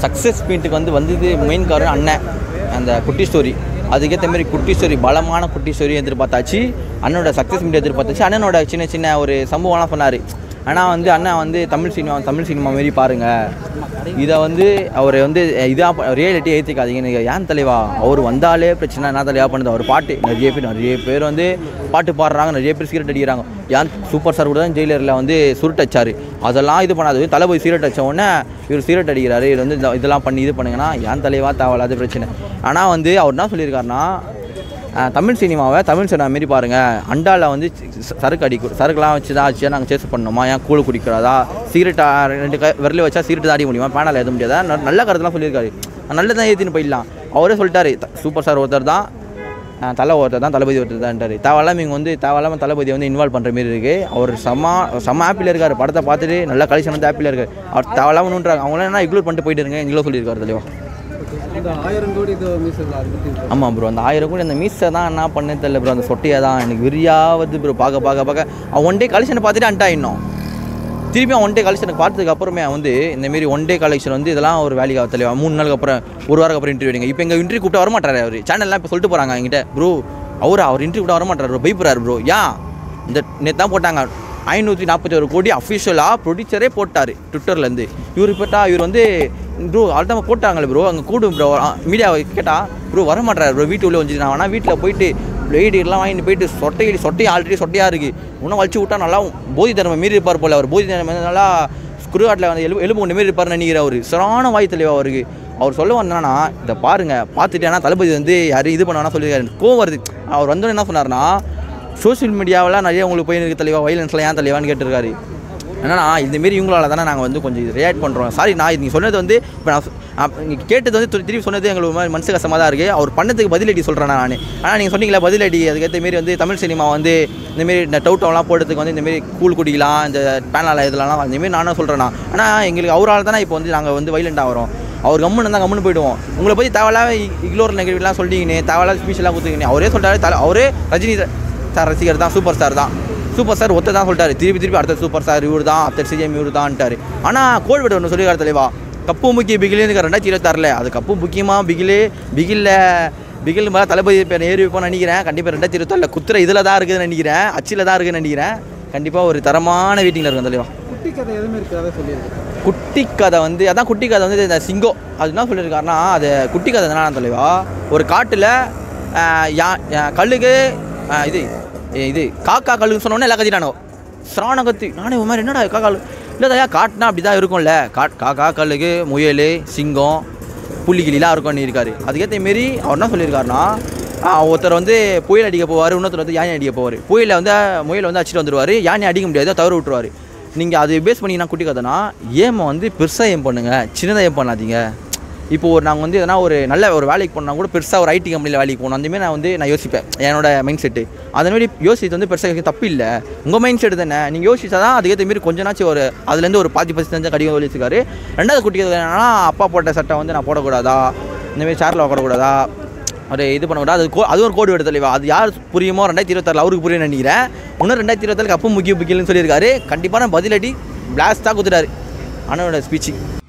success மீட்டுக்கு வந்து வந்தது main காரணம் அண்ணன் அந்த குட்டி ஸ்டோரி அதுக்கேற்ற மாதிரி குட்டி ஸ்டோரி பலமான குட்டி ஸ்டோரி எதிர்பார்த்தாச்சு அண்ணனோட சக்ஸஸ் மீட் எதிர்பார்த்தாச்சு அண்ணனோட சின்ன சின்ன ஒரு சம்பவம்லாம் சொன்னார் ஆனால் வந்து அண்ணன் வந்து தமிழ் சினிமா தமிழ் சினிமா மாரி பாருங்கள் இதை வந்து அவர் வந்து இதாக ரியாலிட்டி ஏற்றிக்காதீங்கன்னு ஏன் தலைவா அவர் வந்தாலே பிரச்சனை என்ன தலைவா பண்ணுது அவர் பாட்டு நிறைய பேர் நிறைய பேர் வந்து பாட்டு பாடுறாங்க நிறைய பேர் சீரட் அடிக்கிறாங்க ஏன் சூப்பர் ஸ்டார் கூட தான் ஜெயிலரில் வந்து சுருட்டு அடிச்சாரு அதெல்லாம் இது பண்ணாது தளபதி சீரட் அடிச்ச உடனே இவர் சீரட் அடிக்கிறாரு இது வந்து இந்த- இதெல்லாம் பண்ணி இது பண்ணுங்கன்னா ஏன் தலைவா தேவையில்லாத பிரச்சனை ஆனால் வந்து அவர் என்ன சொல்லியிருக்காருன்னா அஹ், தமிழ் சினிமாவை தமிழ் சினிமா மாரி பாருங்கள் அண்டாவில் வந்து ச- சரக்கு அடிக்கும் சரக்குலாம் வச்சு தான் ஆச்சு நாங்கள் சேஸ் பண்ணணுமா ஏன் கூழ் குடிக்கிறதா சிகரெட் ரெண்டு கை விரல வச்சா சிகரெட் தான் அடிக்க முடியுமா பேனால் எழுத முடியாதா ந- நல்ல கருத்துலாம் சொல்லியிருக்காரு நல்லது தான் ஏற்றின்னு போயிடலாம் அவரே சொல்லிட்டாரு த- சூப்பர் ஸ்டார் ஒருத்தர் தான் அஹ், தலை ஒருத்தர் தான் தளபதி ஒருத்தர் தான்ட்டாரு தேவையில்லாம இவங்க வந்து தேவையில்லாம தளபதியை வந்து இன்வால்வ் பண்ணுற மாரி இருக்குது அவர் செம்ம செம்ம ஹாப்பியில் இருக்கார் படத்தை பார்த்துட்டு நல்ல கலெக்ஷன் வந்து ஹாப்பியில் இருக்கார் அவர் தேவையில்லாமன்றாங்க அவங்களாம் என்ன இக்ளூட் பண்ணிட்டு போயிட்டு இருங்க எங்களும் சொல்லியிருக்காரு தலைவா இந்த ஆயிரம் கோடி இது மிஸ் இல்லை அதை பற்றி ஆமாம் ப்ரோ அந்த ஆயிரம் கோடி அந்த மீஸை தான் என்ன பண்ணே தெரியல ப்ரோ அந்த சொட்டையை தான் எனக்கு வெறியாவது ப்ரோ பார்க்க பார்க்க பார்க்க அவன் ஒன் டே கலெக்ஷனை பார்த்துட்டு அண்டா இன்னும் திருப்பி அவன் ஒன் டே கலெக்ஷனுக்கு பார்த்ததுக்கு அப்புறமே அவன் வந்து இந்தமாரி ஒன் டே கலெக்ஷன் வந்து இதெல்லாம் ஒரு வேலைக்கு ஆக தெளிவா மூணு நாளுக்கு அப்புறம் ஒரு வாரம் அப்புறம் இன்டர்வியூ எடுங்க இப்போ எங்கள் இன்டர்வியூ கூப்பிட்டு வர மாட்டாரு அவர் சேனல்லாம் இப்போ சொல்லிட்டு போகிறாங்க என்கிட்ட ப்ரோ அவர் அவர் இன்டர்வியூ கூப்பிட்டு வர மாட்டார் ப்ரோ பயப்படுறாரு ப்ரோ ஏன் இந்த நேற்று தான் போட்டாங்க ஐநூற்றி நாற்பத்தி ஒரு கோடி அஃபிஷியலாக ப்ரொடியூசரே போட்டார் ட்விட்டர்லேருந்து இவர் போட்டா இவர் வந்து ப்ரோ தான் போட்டாங்களே ப்ரோ அங்கே கூடும் ப்ரோ மீடியாவை கேட்டால் ப்ரோ வர மாட்டாரு ப்ரோ வீட்டு உள்ள வந்து நான் வேணா வீட்டில் போயிட்டு பிளேடுலாம் வாங்கிட்டு போயிட்டு சொட்டையடி சொட்டையும் ஆல்ரெடி சொட்டையாக இருக்குது இன்னும் வச்சு விட்டா நல்லா போதி தர்மம் மீறி இருப்பார் போல அவர் போதி தர்மம் வந்து நல்லா குருவாட்டில் வந்து எலும்பு எலும்பு ஒன்று மாரி இருப்பார்னு நினைக்கிற அவர் சரான வாய் தெளிவா அவருக்கு அவர் சொல்ல வந்தானா இதை பாருங்க பார்த்துட்டு ஆனால் தளபதி வந்து யாரும் இது பண்ண சொல்லியிருக்காரு கோவம் வருது அவர் வந்தோடனே என்ன சொன்னார்னா சோஷியல் மீடியாவெல்லாம் நிறைய உங்களுக்கு போய் இருக்கு தலைவா வைலன்ஸ்லாம் ஏன் தலைவான்னு கேட்டிருக்காரு என்னன்னா இதுமாரி இவங்களால தானே நாங்கள் வந்து கொஞ்சம் ரியாக்ட் பண்ணுறோம் சாரி நான் நீங்கள் சொன்னது வந்து இப்போ நான் நீங்கள் கேட்டது வந்து திரு- திருப்பி சொன்னது எங்களுக்கு ஒரு மாதிரி மனசு கஷ்டமாக தான் இருக்குது அவர் பண்ணதுக்கு பதிலடி சொல்கிறேன் நான் ஆனால் நீங்கள் சொன்னீங்களா பதிலடி அதுக்கேற்ற மாரி வந்து தமிழ் சினிமா வந்து இந்தமாரி இந்த டவுட்டெல்லாம் போடுறதுக்கு வந்து இந்தமாரி கூழ் குடிக்கலாம் இந்த பேனால் இதெல்லாம் இந்தமாரி நானும் சொல்கிறேன்னா ஆனால் எங்களுக்கு அவரால் தானே இப்போ வந்து நாங்கள் வந்து வைலண்டாக வரோம் அவர் கம்முன்னு இருந்தால் கம்முன்னு போயிடுவோம் உங்களை பற்றி தேவையில்லாம இக்ளோர் நெகட்டிவ்லாம் சொல்லிங்கன்னு தேவையில்லாத ஸ்பீச்செல்லாம் கொடுத்துக்கினே அவரே சொல்லிட்டாரு தல அவரே ரஜினி சார் ரசிகர் தான் சூப்பர் ஸ்டார் தான் சூப்பர் ஸ்டார் ஒத்த தான் சொல்லிட்டாரு திருப்பி திருப்பி அடுத்த சூப்பர் ஸ்டார் இவர் தான் அடுத்த சிஎம் இவர் தான்ட்டாரு ஆனால் கோல்விட ஒன்று சொல்லியிருக்காரு தலைவா கப்பு முக்கிய பிகிலேன்னு ரெண்டாயிரத்தி இருபத்தாறில் அது கப்பு முக்கியமாக பிகிலே பிகில்ல பிகில் மேலே தளபதி பேர் ஏறி வைப்போம்னு நினைக்கிறேன் கண்டிப்பாக ரெண்டாயிரத்தி இருபத்தாறில் குத்துற இதில் தான் இருக்குதுன்னு நினைக்கிறேன் அச்சில் தான் இருக்குதுன்னு நினைக்கிறேன் கண்டிப்பாக ஒரு தரமான வீட்டிங்கில் இருக்கும் தலைவா குட்டி கதை எதுவுமே இருக்காத சொல்லியிருக்கேன் குட்டி கதை வந்து அதான் குட்டி கதை வந்து இந்த சிங்கம் அது என்ன சொல்லியிருக்காருன்னா அது குட்டி கதை என்ன தலைவா ஒரு காட்டில் யா யா- கழுகு ஆ, இது இது காக்கா கழுகுன்னு சொன்னோன்னே எல்லாம் கத்திட்டானோ சிரான கத்தி நானே ஒரு மாதிரி என்னடா காக்கா இல்லை தயா காட்டுனா அப்படி தான் இருக்கும்ல காட் காக்கா கழுகு முயல் சிங்கம் புள்ளிக்கிளிலாம் இருக்கும்னு இருக்காரு அதுக்கேற்ற மாரி அவர் என்ன சொல்லியிருக்காருன்னா ஆ, ஒருத்தர் வந்து புயல் அடிக்க போவார் இன்னொருத்தர் வந்து யானை அடிக்க போவார் புயலில் வந்து முயலை வந்து அடிச்சிட்டு வந்துடுவார் யானை அடிக்க முடியாது தவறு விட்டுருவார் நீங்கள் அது பேஸ் பண்ணிங்கன்னா குட்டி கதைனா ஏமை வந்து பெருசாக ஏம் பண்ணுங்கள் சின்னதாக ஏம் பண்ணாதீங்க இப்போ ஒரு நாங்கள் வந்து எதனா ஒரு நல்ல ஒரு வேலைக்கு போனால் கூட பெருசாக ஒரு ஐடி கம்பெனியில் வேலைக்கு போகணும் அந்தமாரி நான் வந்து நான் யோசிப்பேன் என்னோட மைண்ட் செட்டு அந்த மாதிரி யோசித்து வந்து பெருசாக தப்பு இல்லை உங்கள் மைண்ட் செட்டு தானே நீங்கள் யோசிச்சா தான் அதுக்கேற்ற மாரி கொஞ்ச நாச்சும் ஒரு அதுலேருந்து ஒரு பாதி பர்சன்டேஜ் கடிதம் வலிச்சிருக்காரு ரெண்டாவது குட்டி கதை என்னன்னா அப்பா போட்ட சட்டை வந்து நான் போடக்கூடாதா இந்தமாரி சேரில் உட்காரக்கூடாதா ஒரு இது பண்ணக்கூடாது அது கோ அது ஒரு கோடு எடுத்து தெளிவா அது யார் புரியுமோ ரெண்டாயிரத்தி இருபத்தாறில் அவருக்கு புரியும் நினைக்கிறேன் இன்னும் ரெண்டாயிரத்தி இருபத்தாறுக்கு அப்போ முக்கிய முக்கியம்னு சொல்லியிருக்காரு கண்டிப்பான பதிலடி பிளாஸ்டாக குத்துட்டாரு அண்ணனோட ஸ்பீச்சு